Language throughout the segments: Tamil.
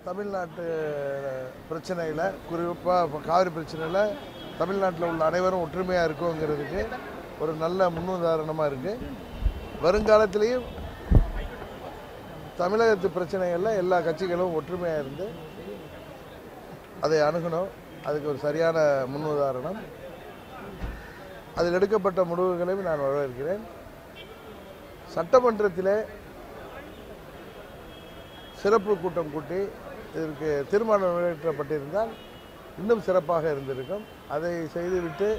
தமிழ்நாட்டு பிரச்சனையில் குறிப்பாக இப்போ காவிரி பிரச்சனையில் தமிழ்நாட்டில் உள்ள அனைவரும் ஒற்றுமையாக இருக்கோங்கிறதுக்கு ஒரு நல்ல முன்னுதாரணமாக இருக்குது வருங்காலத்திலையும் தமிழகத்து பிரச்சனைகளில் எல்லா கட்சிகளும் ஒற்றுமையாக இருந்து அதை அணுகணும் அதுக்கு ஒரு சரியான முன்னுதாரணம் அதில் எடுக்கப்பட்ட முடிவுகளையும் நான் வரவேற்கிறேன் சட்டமன்றத்திலே சிறப்பு கூட்டம் கூட்டி இதற்கு தீர்மானம் நிறைவேற்றப்பட்டிருந்தால் இன்னும் சிறப்பாக இருந்திருக்கும் அதை செய்துவிட்டு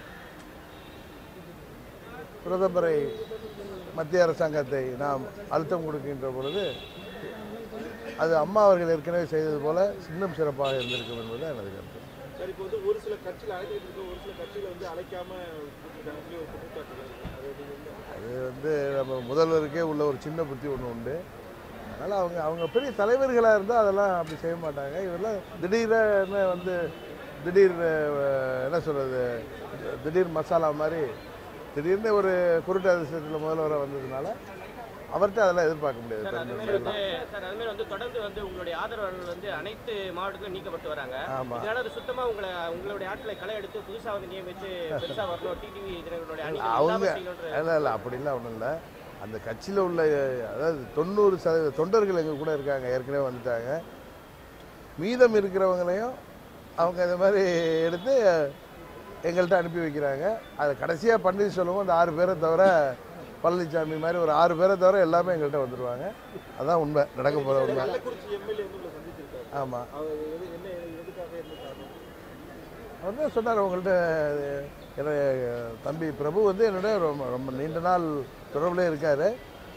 பிரதமரை மத்திய அரசாங்கத்தை நாம் அழுத்தம் கொடுக்கின்ற பொழுது அது அம்மா அவர்கள் ஏற்கனவே செய்தது போல இன்னும் சிறப்பாக இருந்திருக்கும் என்பது எனது கருத்து சார் இப்போ வந்து ஒரு சில கட்சியில் அழைத்துட்டு இருக்க ஒரு சில கட்சியில வந்து அழைக்காம கூட்டிட்டாங்க சொல்லி ஒரு குற்றச்சாட்டு இருக்கு. அது நீங்க வந்து அது வந்து நம்ம முதல்வருக்கே உள்ள ஒரு சின்ன புத்தி ஒன்று உண்டு அதனால் அவங்க அவங்க பெரிய தலைவர்களாக இருந்தால் அதெல்லாம் அப்படி செய்ய மாட்டாங்க இவரெல்லாம் திடீர்னு வந்து திடீர் அஹ், என்ன சொல்கிறது திடீர் மசாலா மாதிரி திடீர்னு ஒரு குருட்டு அதிசயத்தில் முதல்வராக வந்ததுனால அவர்கிட்ட அதெல்லாம் எதிர்பார்க்க முடியாது சார் அது மாதிரி தெரிஞ்சவங்க வந்து சார் அது மாதிரி வந்து தொடர்ந்து வந்து உங்களுடைய ஆதரவாளர்கள் வந்து அனைத்து மாவட்டத்திலும் நீக்கப்பட்டு வராங்க ஆமாம் இதனால அது சுத்தமா உங்களை உங்களுடைய ஆட்களை களை எடுத்து புதுசா வந்து நியமிச்சு பெருசா வரணும் டிடிவி தினகரனுடைய அணி அவங்க இல்லாம செய்யணுன்ற இல்லை இல்லை அப்படிலாம் ஒன்றும் இல்லை அந்த கட்சியில் உள்ள அதாவது தொண்ணூறு சதவீத தொண்டர்கள் எங்கள் கூட இருக்காங்க ஏற்கனவே வந்துட்டாங்க மீதம் இருக்கிறவங்களையும் அவங்க இந்த மாதிரி எடுத்து எங்கள்கிட்ட அனுப்பி வைக்கிறாங்க அது கடைசியாக பன்னீர்செல்வம் அந்த ஆறு பேரை தவிர பழனிசாமி மாதிரி ஒரு ஆறு பேரை தவிர எல்லாமே எங்கள்கிட்ட வந்துடுவாங்க அதான் உண்மை நடக்க போகிற உண்மை கள்ளக்குறிச்சி எம்எல்ஏ வந்து உங்களை சந்திச்சிருக்காரு ஆமாம் அவர் எது என்ன எதுக்காக என்ன காரணம் அவர் தான் சொன்னார் உங்கள்கிட்ட என்னுடைய தம்பி பிரபு வந்து என்னோட ரொம்ப ரொம்ப நீண்ட நாள் தொடர்புலே இருக்கார்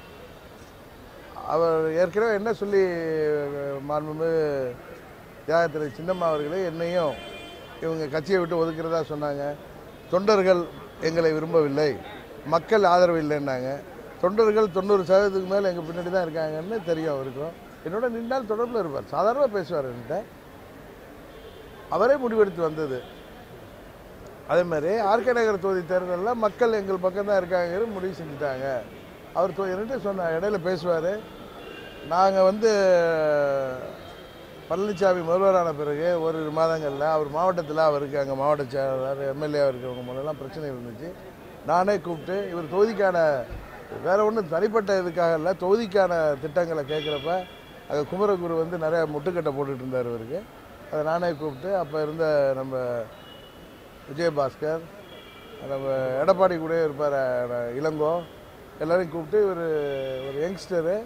அவர் ஏற்கனவே என்ன சொல்லி மாண்புமிகு தியாகத்திரை சின்னம்மா அவர்களே என்னையும் இவங்க கட்சியை விட்டு ஒதுக்குறதா சொன்னாங்க தொண்டர்கள் எங்களை விரும்பவில்லை மக்கள் ஆதரவு இல்லைன்னாங்க தொண்டர்கள் தொண்ணூறு சதவீதத்துக்கு மேலே எங்கள் பின்னாடி தான் இருக்காங்கன்னு தெரியும் அவருக்கும் என்னோட நின்றால் தொடர்பில் இருப்பார் சாதாரணமாக பேசுவார் என்கிட்ட அவரே முடிவெடுத்து வந்தது அதே மாதிரி ஆர்கே நகர் தொகுதி தேர்தலில் மக்கள் எங்கள் பக்கம் தான் இருக்காங்க முடிவு செஞ்சுட்டாங்க அவர் தொ- என்கிட்ட சொன்ன இடையில பேசுவார் நாங்கள் வந்து பழனிசாமி முதல்வரான பிறகு ஒரு மாதங்களில் அவர் மாவட்டத்தில் அவருக்கு அங்கே மாவட்ட செயலாளர் எம்எல்ஏ இருக்கிறவங்க மூலம்லாம் பிரச்சனை இருந்துச்சு நானே கூப்பிட்டு இவர் தொகுதிக்கான வேற ஒன்றும் தனிப்பட்ட இதுக்காக இல்லை தொகுதிக்கான திட்டங்களை கேட்குறப்ப அங்கே குமரகுரு வந்து நிறைய முட்டுக்கட்டை போட்டுட்டு இருந்தார் இவருக்கு அதை நானே கூப்பிட்டு அப்போ இருந்த நம்ம விஜயபாஸ்கர் நம்ம எடப்பாடி கூட இருப்பார் அஹ், இளங்கோ எல்லாரையும் கூப்பிட்டு இவர் ஒரு யங்ஸ்டரு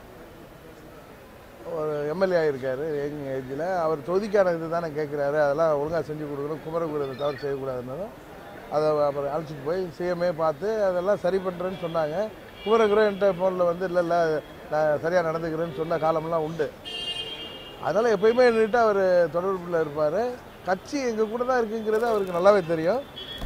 ஒரு எம்எல்ஏ ஆகியிருக்காரு யங் ஏஜில் அவர் தொகுதிக்கான இது தானே கேட்குறாரு அதெல்லாம் ஒழுங்காக செஞ்சு கொடுக்கணும் குமரகுரு அதை தவறு செய்யக்கூடாதுன்னதும் அதை அப்புறம் அழைச்சிட்டு போய் சிஎம்ஏ பார்த்து அதெல்லாம் சரி பண்ணுறேன்னு சொன்னாங்க குமரகுரு என்கிட்ட ஃபோனில் வந்து இல்லை இல்லை நான் சரியாக நடந்துக்கிறேன்னு சொன்ன காலமெல்லாம் உண்டு அதனால் எப்பயுமே என்கிட்ட அவர் தொடர்பில் இருப்பார் கட்சி எங்கள் கூட தான் இருக்குங்கிறது அவருக்கு நல்லாவே தெரியும்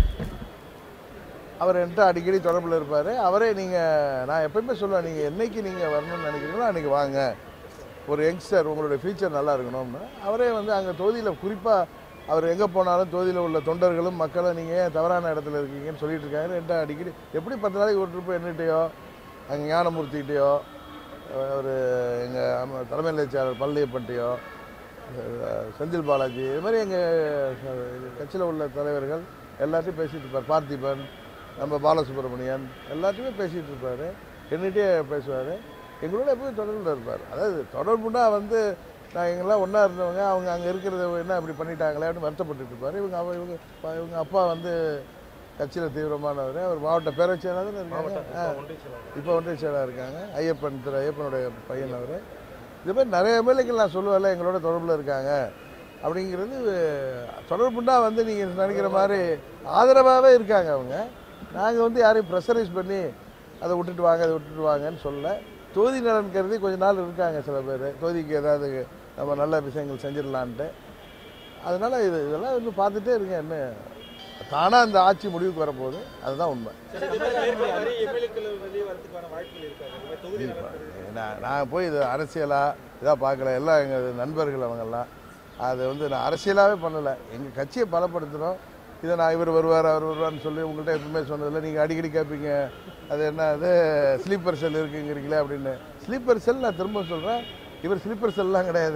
அவர் என்கிட்ட அடிக்கடி தொடர்பில் இருப்பார் அவரே நீங்கள் நான் எப்பயுமே சொல்லுவேன் நீங்கள் என்னைக்கு நீங்கள் வரணும்னு நினைக்கிறீங்களோ அன்றைக்கி வாங்க ஒரு யங்ஸ்டர் உங்களுடைய ஃபியூச்சர் நல்லா இருக்கணும்னு அவரே வந்து அங்கே தொகுதியில் குறிப்பாக அவர் எங்கே போனாலும் தொகுதியில் உள்ள தொண்டர்களும் மக்களும் நீங்கள் ஏன் தவறான இடத்துல இருக்கீங்கன்னு சொல்லிட்டு இருக்காங்க என்கிட்ட அடிக்கடி எப்படி பத்து நாளைக்கு ஒரு ட்ரிப்பு என்னகிட்டயோ அங்கே ஞானமூர்த்திகிட்டயோ ஒரு எங்கள் தலைமை செயலாளர் பழனியப்பன்ட்டையோ அஹ் செந்தில் பாலாஜி இது மாதிரி எங்கள் கட்சியில் உள்ள தலைவர்கள் எல்லாத்தையும் பேசிகிட்டு இருப்பார் பார்த்திபன் நம்ம பாலசுப்ரமணியன் எல்லாத்தையுமே பேசிகிட்டு இருப்பார் என்னகிட்டே பேசுவார் எங்களோட எப்பவும் தொடர்பில் இருப்பார் அதாவது தொடர்புனா வந்து நான் எங்கெல்லாம் ஒன்றா இருந்தவங்க அவங்க அங்கே இருக்கிறத என்ன இப்படி பண்ணிட்டாங்களே அப்படின்னு வருத்தப்பட்டுட்டு இருப்பார் இவங்க அவ இவங்க இவங்க அப்பா வந்து கட்சியில் தீவிரமானவர் அவர் மாவட்ட பேரவைச் செயலாளர் இருக்காங்க ஆ. இப்போ ஒன்றிய செயலாளர் இருக்காங்க ஐயப்பன் திரு ஐயப்பனுடைய பையன் அவர் இது மாதிரி நிறைய எம்எல்ஏக்கள் நான் சொல்லுவேன்ல எங்களோட தொடர்பில் இருக்காங்க அப்படிங்கிறது தொடர்புண்டா வந்து நீங்கள் நினைக்கிற மாதிரி ஆதரவாகவே இருக்காங்க அவங்க நாங்கள் வந்து யாரையும் ப்ரெஷரைஸ் பண்ணி அதை விட்டுட்டு வாங்க அதை விட்டுட்டு வாங்கன்னு சொல்லல தொகுதி நலன் கருதி கொஞ்ச நாள் இருக்காங்க சில பேர் தொகுதிக்கு ஏதாவது நம்ம நல்ல விஷயங்கள் செஞ்சிடலான்ட்டு அதனால் இது இதெல்லாம் வந்து பார்த்துட்டே இருங்க என்ன தானாக இந்த ஆட்சி முடிவுக்கு வரப்போகுது அதுதான் உண்மை சரி, இந்த மாதிரி மேற்கொள்ள நிறைய எம்எல்ஏக்கள் வெளியே வரதுக்கான வாய்ப்புகள் இருக்காது இந்த மாதிரி தொகுதி நலன் நான் நான் போய் இது அரசியலாக இதாக பார்க்கல எல்லாம் எங்கள் நண்பர்கள் அவங்கெல்லாம் அது வந்து நான் அரசியலாகவே பண்ணலை எங்கள் கட்சியை பலப்படுத்துகிறோம் இதை நான் இவர் வருவார் அவர் வருவார்னு சொல்லி உங்கள்கிட்ட எப்பவுமே சொன்னதில்லை நீங்கள் அடிக்கடி கேட்பீங்க அது என்ன அது ஸ்லீப்பர் செல் இருக்குங்கிறீங்களே அப்படின்னு ஸ்லீப்பர் செல் நான் திரும்ப சொல்கிறேன் இவர் ஸ்லீப்பர் செல்லாம் கிடையாது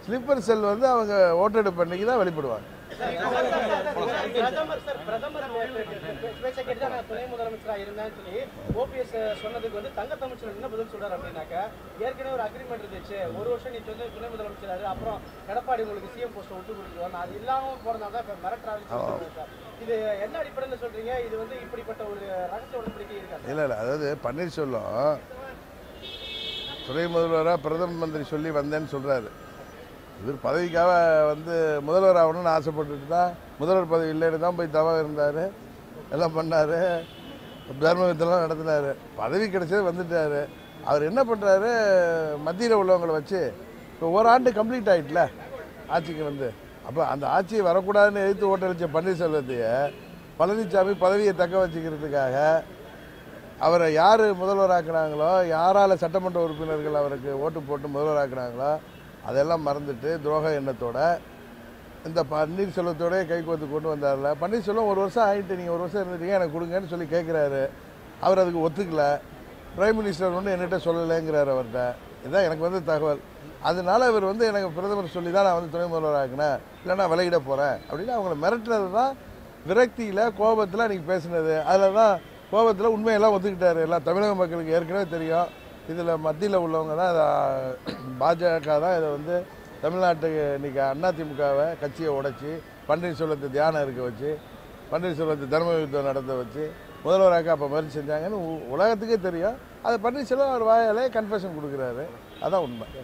ஸ்லீப்பர் செல் வந்து அவங்க ஓட்டெடுப்பு அன்னைக்கு தான் வெளிப்படுவாங்க பிரதமர் சார் பிரதமர் பேச்சை கேட்டு தான் நான் துணை முதலமைச்சரா இருந்தேன்னு சொல்லி ஓபிஎஸ் சொன்னதுக்கு வந்து தங்க தமிழ்ச்சர் என்ன பதில் சொல்றாரு அப்படின்னாக்க ஏற்கனவே ஒரு அக்ரிமெண்ட் இருந்துச்சு ஒரு வருஷம் நீ வந்து துணை முதலமைச்சர் அப்புறம் எடப்பாடி உங்களுக்கு சிஎம் போஸ்ட் விட்டு கொடுத்துருவாங்க அது இல்லாம போறதுனால தான் இப்ப மிரட்டுறாருன்னு சொல்றாரு சார் இது என்ன அடிப்படையில் சொல்றீங்க இது வந்து இப்படிப்பட்ட ஒரு ரகசிய உடன்படிக்கை இருக்கா சார்? இல்லை இல்லை அதாவது பன்னீர்செல்வம் துணை முதல்வராக பிரதம மந்திரி சொல்லி வந்தேன்னு சொல்கிறாரு இவர் பதவிக்காக வந்து முதல்வர் ஆகணும்னு ஆசைப்பட்டுட்டு தான் முதல்வர் பதவி இல்லைன்னு தான் போய் தவம் இருந்தார் எல்லாம் பண்ணார் தர்மயுத்தெல்லாம் நடத்தினார் பதவி கிடைச்சது வந்துட்டார் அவர் என்ன பண்ணுறாரு மத்தியில் உள்ளவங்களை வச்சு இப்போ ஒரு ஆண்டு கம்ப்ளீட் ஆயிட்டுல ஆட்சிக்கு வந்து அப்போ அந்த ஆட்சி வரக்கூடாதுன்னு எதிர்த்து ஓட்டளிச்ச பன்னீர்செல்வத்தையே பழனிசாமி பதவியை தக்க வச்சுக்கிறதுக்காக அவரை யார் முதல்வராக்குனாங்களோ யாரால் சட்டமன்ற உறுப்பினர்கள் அவருக்கு ஓட்டு போட்டு முதல்வராக்குனாங்களோ அதெல்லாம் மறந்துட்டு துரோக எண்ணத்தோட இந்த பன்னீர்செல்வத்தோடய கை கோத்து கொண்டு வந்தார்ல பன்னீர்செல்வம் ஒரு வருஷம் ஆகிட்டு நீங்கள் ஒரு வருஷம் இருந்துட்டீங்க எனக்கு கொடுங்கன்னு சொல்லி கேட்குறாரு அவர் அதுக்கு ஒத்துக்கல பிரைம் மினிஸ்டர் ஒன்று என்கிட்ட சொல்லலைங்கிறார் அவர்கிட்ட இதுதான் எனக்கு வந்து தகவல் அதனால இவர் வந்து எனக்கு பிரதமர் சொல்லி தான் நான் வந்து துணை முதல்வர் ஆக்கினேன் இல்லைன்னா விலகிட போகிறேன் அப்படின்னு அவங்கள மிரட்டுறது தான் விரக்தியில் கோபத்தில் அன்றைக்கி பேசினது அதில் தான் கோபத்தில் உண்மையெல்லாம் ஒத்துக்கிட்டாரு எல்லாம் தமிழக மக்களுக்கு ஏற்கனவே தெரியும் இதில் மத்தியில் உள்ளவங்க தான் இதை பாஜக தான் இதை வந்து தமிழ்நாட்டுக்கு இன்னைக்கு அதிமுகவை கட்சியை உடைச்சி பன்னீர்செல்வத்தை தியானம் இருக்க வச்சு பன்னீர்செல்வத்தை தர்ம யுத்தம் நடத்த வச்சு முதல்வராக அப்போ மாதிரி செஞ்சாங்கன்னு உ- உலகத்துக்கே தெரியும் அது பன்னீர்செல்வம் அவர் வாயாலே கன்ஃபெஷன் கொடுக்குறாரு அதான் உண்மை